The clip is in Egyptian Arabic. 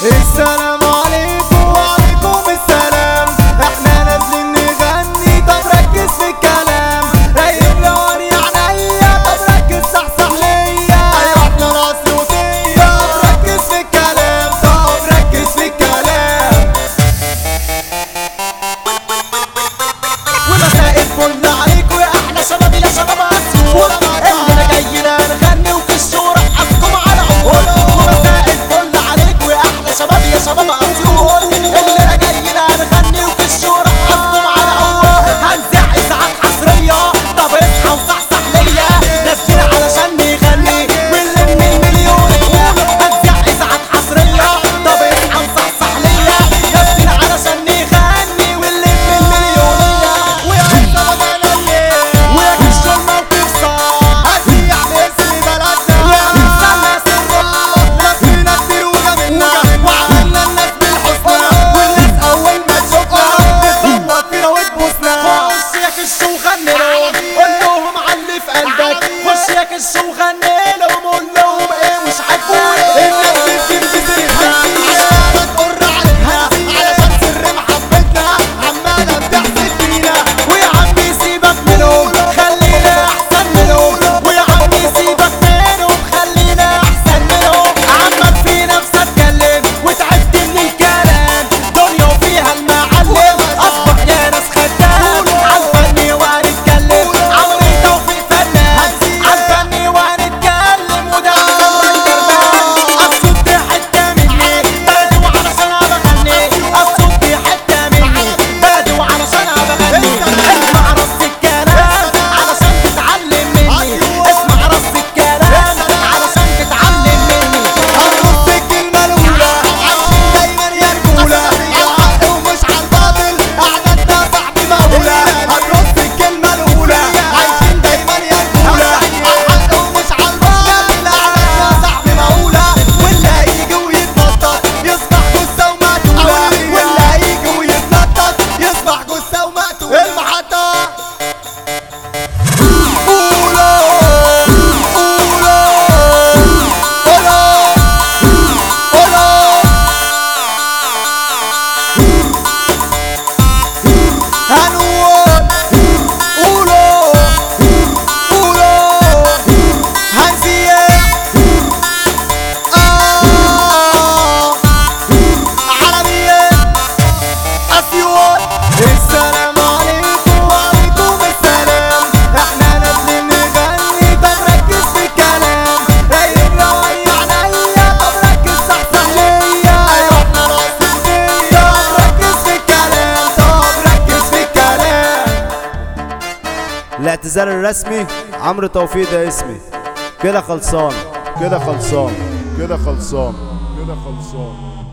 السلام عليكم وعليكم السلام احنا نازلين نغني طب ركز في الكلام رايق لواني عينيا طب ركز صحصح ليا ايوه احنا الاسيوطية طب ركز في الكلام طب ركز في الكلام ومساء الفل عليكم يا احلى شباب يا شباب اسيوط احنا جايين نغني وفي الصورة حقكم على عقول ومساء الفل عليكم يا احلى شباب يا شباب اسيوط احنا جايين نغني وفي الصورة حقكم على عقول هنزع ازعاج حصرية طب اصحى وصحصح ليا نازلين علشان نغني ونلم المليون قول هنزع ازعاج حصرية طب اصحى وصحصح ليا نازلين علشان نغني ونلم المليون ويا شباب انا الليل ويا كش الموقف صار هديع باسم بلدنا وهنستنى سرنا لفينا كتير وجابلنا وعملنا الناس بالحسنى والناس اول ما تشوفنا بتصوت فينا وتبوسنا خش يا كش وغني لهم قول لهم على اللي في قلبك خش يا كش وغني لهم قول لهم ايه مش عاجبوني الناس بتجيب سيرتها عشان تقر عليها علشان سر محبتنا عمالة بتحسد فينا ويا عمي سيبك منهم خلينا احسن منهم ويا عمي سيبك منهم خلينا احسن منهم عمك في نفسك اتكلم وتعبت من الكلام دنيا وفيها المعلم اصبح يا ناس خدام عالفني وهنتكلم عمري توفيق فنان عالفني وهنتكلم وده عشان الكرمان الصوت دي حته مني بلدي وعلشان انا بغني الصوت دي حته مني بلدي وعلشان انا بغني اسمع رص الكلام علشان تتعلم مني اسمع رص الكلام علشان تتعلم مني هنرص الكلمة الأولى عايشين دايما يا رجولة عالحق ومش عالباطل أعدادنا صاحبي مولى هنرص الكلمة الأولى عايشين دايما يا رجولة عالحق ومش عالباطل أعدادنا صاحبي مولى واللي هيجي ويتنطط يصبح جثة ومقتولة واللي هيجي ويتنطط يصبح جثة ومقتولة المحطة قولوا قولوا قولوا قولوا هنقول قولوا قولوا هنسيح آه عربية أسيوط السلام عليكم وعليكم السلام احنا نازلين نغني طب ركز في الكلام رايق روي عينيا طب ركز صحصح ليا ايوه احنا راسمين طب ركز في الكلام طب ركز في الكلام الاعتذار الرسمي عمرو توفيق ده اسمي كده خلصان كده خلصان كده خلصان كده خلصان